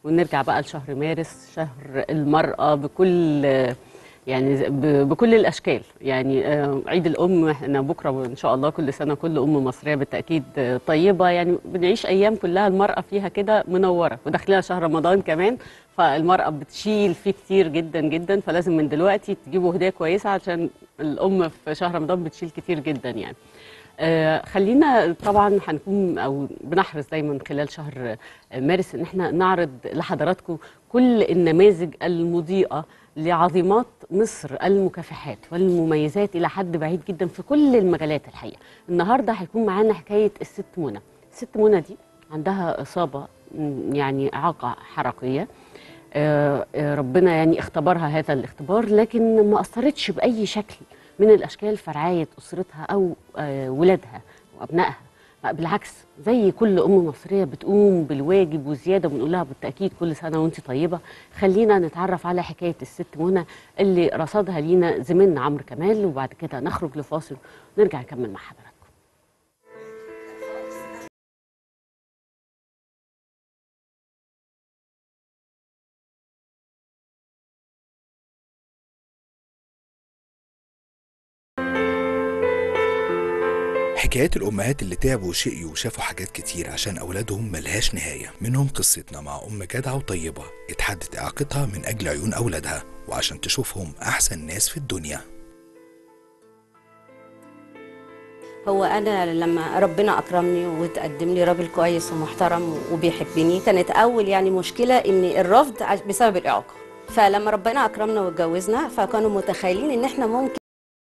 ونرجع بقى لشهر مارس شهر المرأة بكل يعني ب- بكل الاشكال يعني آه، عيد الام احنا بكره ان شاء الله كل سنه كل ام مصريه بالتاكيد آه، طيبه يعني بنعيش ايام كلها المراه فيها كده منوره وداخلين على شهر رمضان كمان فالمراه بتشيل فيه كتير جدا جدا فلازم من دلوقتي تجيبوا هديه كويسه عشان الام في شهر رمضان بتشيل كتير جدا يعني آه، خلينا طبعا هنكون او بنحرص دايما خلال شهر آه، مارس ان احنا نعرض لحضراتكم كل النماذج المضيئه لعظيمات مصر المكافحات والمميزات الى حد بعيد جدا في كل المجالات الحقيقه. النهارده هيكون معانا حكايه الست منى. الست منى دي عندها اصابه م، يعني اعاقه حركيه. آه، آه، ربنا يعني اختبرها هذا الاختبار لكن ما اثرتش باي شكل من الاشكال في رعايه اسرتها او آه، ولادها وابنائها بالعكس زي كل ام مصريه بتقوم بالواجب وزياده بنقول لها بالتاكيد كل سنه وانت طيبه خلينا نتعرف على حكايه الست منى اللي رصدها لينا زميلنا عمرو كمال وبعد كده نخرج لفاصل ونرجع نكمل مع حضراتكم حكايات الأمهات اللي تعبوا وشقيوا وشافوا حاجات كتير عشان أولادهم ملهاش نهاية منهم قصتنا مع أم جدعة وطيبة اتحدت إعاقتها من أجل عيون أولادها وعشان تشوفهم أحسن ناس في الدنيا هو انا لما ربنا اكرمني وتقدم لي راجل كويس ومحترم وبيحبني كانت اول يعني مشكله ان الرفض عش- بسبب الاعاقه فلما ربنا اكرمنا واتجوزنا فكانوا متخيلين ان احنا ممكن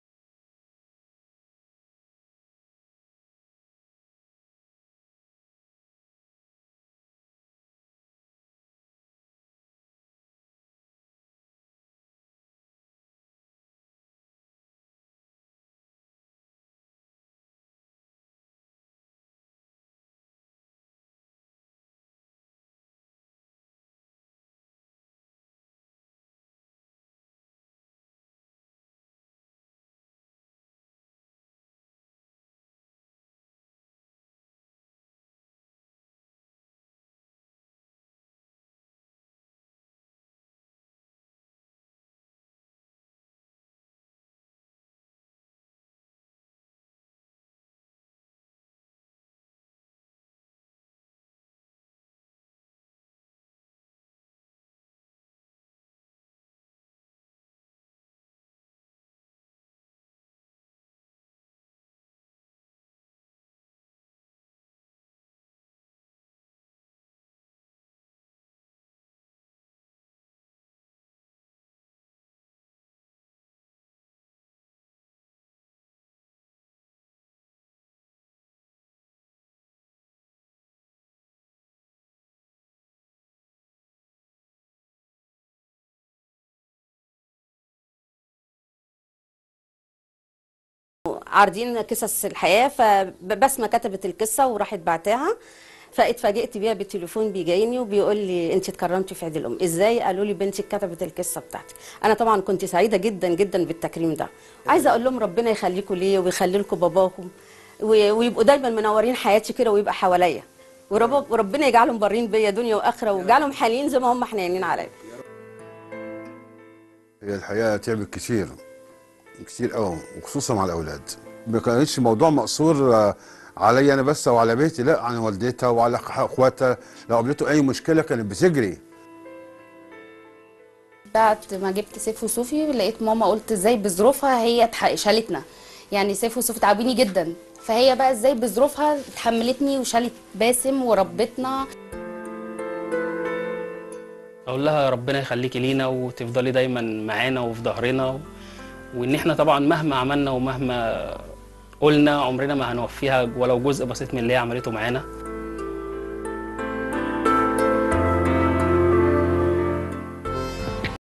عارضين قصص الحياه فبسمه كتبت القصه وراحت بعتها فاتفاجئت بيها بالتليفون بيجايني وبيقول لي انت اتكرمتي في عيد الام ازاي قالوا لي بنتك كتبت القصه بتاعتي انا طبعا كنت سعيده جدا جدا بالتكريم ده عايزه اقول لهم ربنا يخليكم ليا ويخلي لكم باباكم و- ويبقوا دايما منورين حياتي كده ويبقى حواليا ورب وربنا يجعلهم بارين بيا دنيا واخره ويجعلهم حالين زي ما هم حنينين عليا هي الحقيقه تعبت كتير كتير قوي وخصوصا مع الاولاد ما كانتش موضوع مقصور آه، عليا انا بس او على بيتي لا عن والدتها وعلى اخواتها لو قابلته اي مشكله كانت بتجري بعد ما جبت سيف وصوفي لقيت ماما قلت ازاي بظروفها هي اتح- شالتنا يعني سيف وصوفي تعبيني جدا فهي بقى ازاي بظروفها اتحملتني وشالت باسم وربتنا اقول لها ربنا يخليكي لينا وتفضلي دايما معانا وفي ظهرنا و... وان احنا طبعا مهما عملنا ومهما قلنا عمرنا ما هنوفيها ولو جزء بسيط من اللي هي عملته معانا